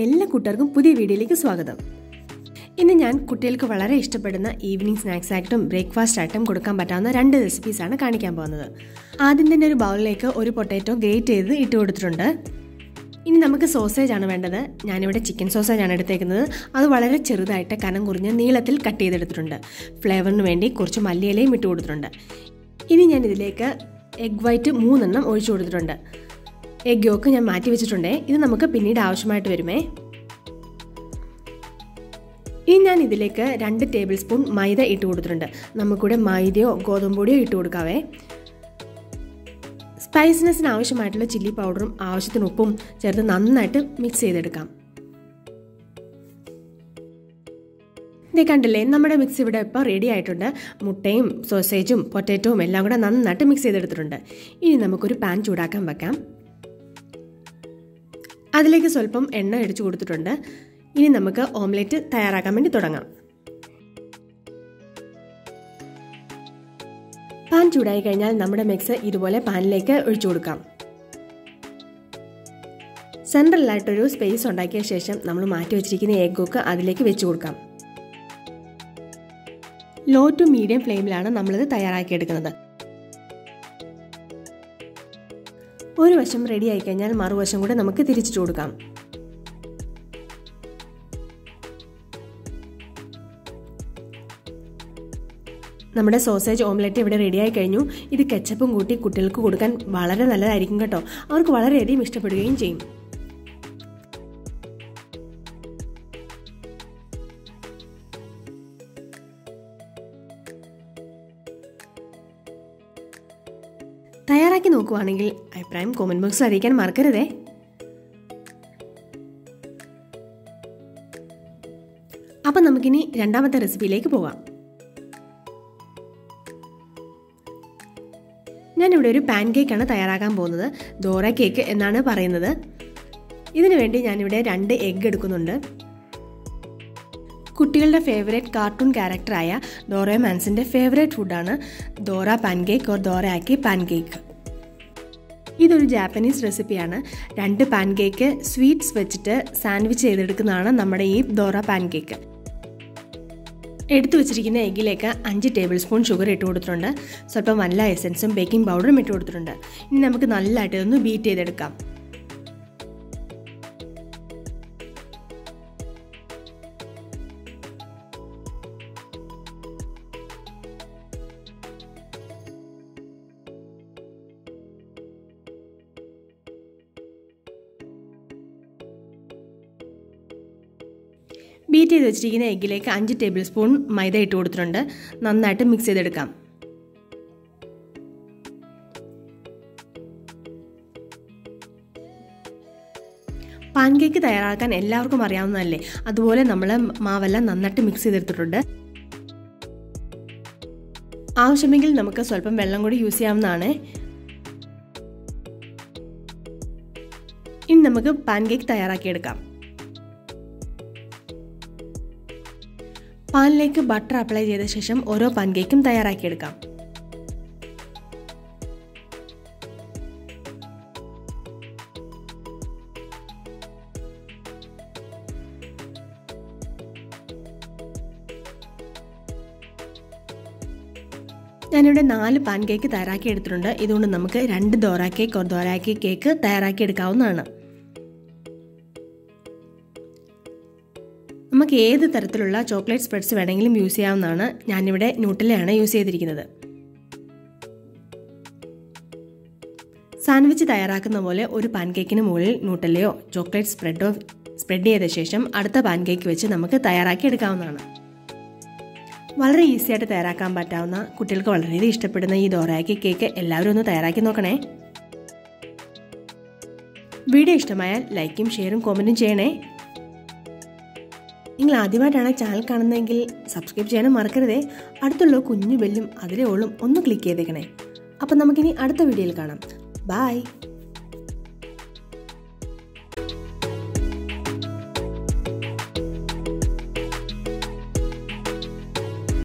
എല്ലാ കൂട്ടുകാർക്കും പുതിയ വീഡിയോയിലേക്ക് സ്വാഗതം ഇന്ന് ഞാൻ കുട്ടികൾക്ക് വളരെ ഇഷ്ടപ്പെടുന്ന ഈവനിങ് സ്നാക്സ് ആയിട്ടും ബ്രേക്ക്ഫാസ്റ്റ് ആയിട്ടും കൊടുക്കാൻ പറ്റാവുന്ന രണ്ട് റെസിപ്പീസാണ് കാണിക്കാൻ പോകുന്നത് ആദ്യം തന്നെ ഒരു ബൗളിലേക്ക് ഒരു പൊട്ടാറ്റോ ഗ്രേറ്റ് ചെയ്ത് ഇട്ട് കൊടുത്തിട്ടുണ്ട് ഇനി നമുക്ക് സോസേജ് ആണ് വേണ്ടത് ഞാനിവിടെ ചിക്കൻ സോസേജ് ആണ് എടുത്തേക്കുന്നത് അത് വളരെ ചെറുതായിട്ട് കനം കുറിഞ്ഞ് നീളത്തിൽ കട്ട് ചെയ്തെടുത്തിട്ടുണ്ട് ഫ്ലേവറിന് വേണ്ടി കുറച്ച് മല്ലിയിലയും ഇട്ട് കൊടുത്തിട്ടുണ്ട് ഇനി ഞാൻ ഇതിലേക്ക് എഗ് വൈറ്റ് മൂന്നെണ്ണം ഒഴിച്ചു കൊടുത്തിട്ടുണ്ട് എഗ് യോക്ക് ഞാൻ മാറ്റി വെച്ചിട്ടുണ്ടേ ഇത് നമുക്ക് പിന്നീട് ആവശ്യമായിട്ട് വരുമേ ഇനി ഞാൻ ഇതിലേക്ക് രണ്ട് ടേബിൾ സ്പൂൺ മൈദ ഇട്ട് കൊടുത്തിട്ടുണ്ട് നമുക്കിവിടെ മൈദയോ ഗോതമ്പ് പൊടിയോ ഇട്ട് കൊടുക്കാവേ സ്പൈസിനെസ്സിന് ആവശ്യമായിട്ടുള്ള ചില്ലി പൗഡറും ആവശ്യത്തിന് ഉപ്പും ചേർത്ത് നന്നായിട്ട് മിക്സ് ചെയ്തെടുക്കാം ഇതേ കണ്ടില്ലേ നമ്മുടെ മിക്സ് ഇവിടെ ഇപ്പോൾ റെഡി ആയിട്ടുണ്ട് മുട്ടയും സോസേജും പൊറ്റാറ്റോവും എല്ലാം കൂടെ നന്നായിട്ട് മിക്സ് ചെയ്തെടുത്തിട്ടുണ്ട് ഇനി നമുക്കൊരു പാൻ ചൂടാക്കാൻ വെക്കാം അതിലേക്ക് സ്വല്പം എണ്ണ അടിച്ചു കൊടുത്തിട്ടുണ്ട് ഇനി നമുക്ക് ഓംലെറ്റ് തയ്യാറാക്കാൻ വേണ്ടി തുടങ്ങാം പാൻ ചൂടായി കഴിഞ്ഞാൽ നമ്മുടെ മിക്സ് ഇതുപോലെ പാനിലേക്ക് ഒഴിച്ചു കൊടുക്കാം സെൻട്രലായിട്ടൊരു സ്പേസ് ഉണ്ടാക്കിയ ശേഷം നമ്മൾ മാറ്റി വെച്ചിരിക്കുന്ന എഗ് ഒക്കെ അതിലേക്ക് വെച്ച് കൊടുക്കാം ലോ ടു മീഡിയം ഫ്ലെയിമിലാണ് നമ്മളിത് തയ്യാറാക്കിയെടുക്കുന്നത് ഒരു വശം റെഡി ആയി കഴിഞ്ഞാൽ മറുവശം കൂടെ നമുക്ക് തിരിച്ചിട്ട് കൊടുക്കാം നമ്മുടെ സോസേജ് ഓംലെറ്റ് ഇവിടെ റെഡിയായി കഴിഞ്ഞു ഇത് കെച്ചപ്പും കൂട്ടി കുട്ടികൾക്ക് കൊടുക്കാൻ വളരെ നല്ലതായിരിക്കും കേട്ടോ അവർക്ക് വളരെയധികം ഇഷ്ടപ്പെടുകയും ചെയ്യും തയ്യാറാക്കി നോക്കുവാണെങ്കിൽ അഭിപ്രായം കോമന്റ് ബോക്സിൽ അറിയിക്കാൻ മറക്കരുതേ അപ്പം നമുക്കിനി രണ്ടാമത്തെ റെസിപ്പിയിലേക്ക് പോവാം ഞാനിവിടെ ഒരു പാൻ കേക്കാണ് തയ്യാറാക്കാൻ പോകുന്നത് ദോറ കേക്ക് എന്നാണ് പറയുന്നത് ഇതിനു വേണ്ടി ഞാനിവിടെ രണ്ട് എഗ്ഗ് എടുക്കുന്നുണ്ട് കുട്ടികളുടെ ഫേവറേറ്റ് കാർട്ടൂൺ ക്യാരക്ടറായ ഡോറ മാൻസിൻ്റെ ഫേവറേറ്റ് ഫുഡാണ് dora pancake or dorayaki pancake ഇതൊരു ജാപ്പനീസ് റെസിപ്പിയാണ് രണ്ട് പാൻ കേക്ക് സ്വീറ്റ്സ് വെച്ചിട്ട് സാൻഡ്വിച്ച് ചെയ്തെടുക്കുന്നതാണ് നമ്മുടെ ഈ ദോറ പാൻ കേക്ക് എടുത്തു വെച്ചിരിക്കുന്ന എഗ്ഗിലേക്ക് അഞ്ച് ടേബിൾ സ്പൂൺ ഷുഗർ ഇട്ട് കൊടുത്തിട്ടുണ്ട് സ്വല്പം വല്ല എസൻസും ബേക്കിംഗ് പൗഡറും ഇട്ട് കൊടുത്തിട്ടുണ്ട് ഇനി നമുക്ക് നല്ലതായിട്ട് ഇതൊന്ന് ബീറ്റ് ചെയ്തെടുക്കാം ബീറ്റ് ചെയ്ത് വെച്ചിരിക്കുന്ന എഗ്ഗിലേക്ക് അഞ്ച് ടേബിൾ സ്പൂൺ മൈദ ഇട്ട് കൊടുത്തിട്ടുണ്ട് നന്നായിട്ട് മിക്സ് ചെയ്തെടുക്കാം പാൻ കേക്ക് തയ്യാറാക്കാൻ എല്ലാവർക്കും അറിയാവുന്നതല്ലേ അതുപോലെ നമ്മൾ മാവെല്ലാം നന്നായിട്ട് മിക്സ് ചെയ്തെടുത്തിട്ടുണ്ട് ആവശ്യമെങ്കിൽ നമുക്ക് സ്വല്പം വെള്ളം കൂടി യൂസ് ചെയ്യാവുന്നതാണ് ഇനി നമുക്ക് പാൻ കേക്ക് തയ്യാറാക്കിയെടുക്കാം പാനിലേക്ക് ബട്ടർ അപ്ലൈ ചെയ്ത ശേഷം ഓരോ പാൻ കേക്കും തയ്യാറാക്കിയെടുക്കാം ഞാനിവിടെ നാല് പാൻ കേക്ക് തയ്യാറാക്കി എടുത്തിട്ടുണ്ട് ഇതുകൊണ്ട് നമുക്ക് രണ്ട് ദോറ കേക്ക് ഒരു ദോറാക്കി കേക്ക് തയ്യാറാക്കി എടുക്കാവുന്നതാണ് നമുക്ക് ഏത് തരത്തിലുള്ള ചോക്ലേറ്റ് സ്പ്രെഡ്സ് വേണമെങ്കിലും യൂസ് ചെയ്യാവുന്നതാണ് ഞാനിവിടെ ന്യൂട്ടിലയാണ് യൂസ് ചെയ്തിരിക്കുന്നത് സാൻഡ്വിച്ച് തയ്യാറാക്കുന്ന പോലെ ഒരു പാൻകേക്കിന് മുകളിൽ ന്യൂട്ടലയോ ചോക്ലേറ്റ് സ്പ്രെഡോ സ്പ്രെഡ് ചെയ്ത ശേഷം അടുത്ത പാൻകേക്ക് വെച്ച് നമുക്ക് തയ്യാറാക്കി എടുക്കാവുന്നതാണ് വളരെ ഈസി ആയിട്ട് തയ്യാറാക്കാൻ പറ്റാവുന്ന കുട്ടികൾക്ക് വളരെയധികം ഇഷ്ടപ്പെടുന്ന ഈ ദോറാക്കി കേക്ക് എല്ലാവരും ഒന്ന് തയ്യാറാക്കി നോക്കണേ വീഡിയോ ഇഷ്ടമായാൽ ലൈക്കും ഷെയറും കോമൻറ്റും ചെയ്യണേ നിങ്ങൾ ആദ്യമായിട്ടാണ് ചാനൽ കാണുന്നതെങ്കിൽ സബ്സ്ക്രൈബ് ചെയ്യാനും മറക്കരുതേ അടുത്തുള്ള കുഞ്ഞു ബെല്ലും അതിലെ ഓളും ഒന്ന് ക്ലിക്ക് ചെയ്തേക്കണേ അപ്പം നമുക്കിനി അടുത്ത വീഡിയോയിൽ കാണാം ബായ്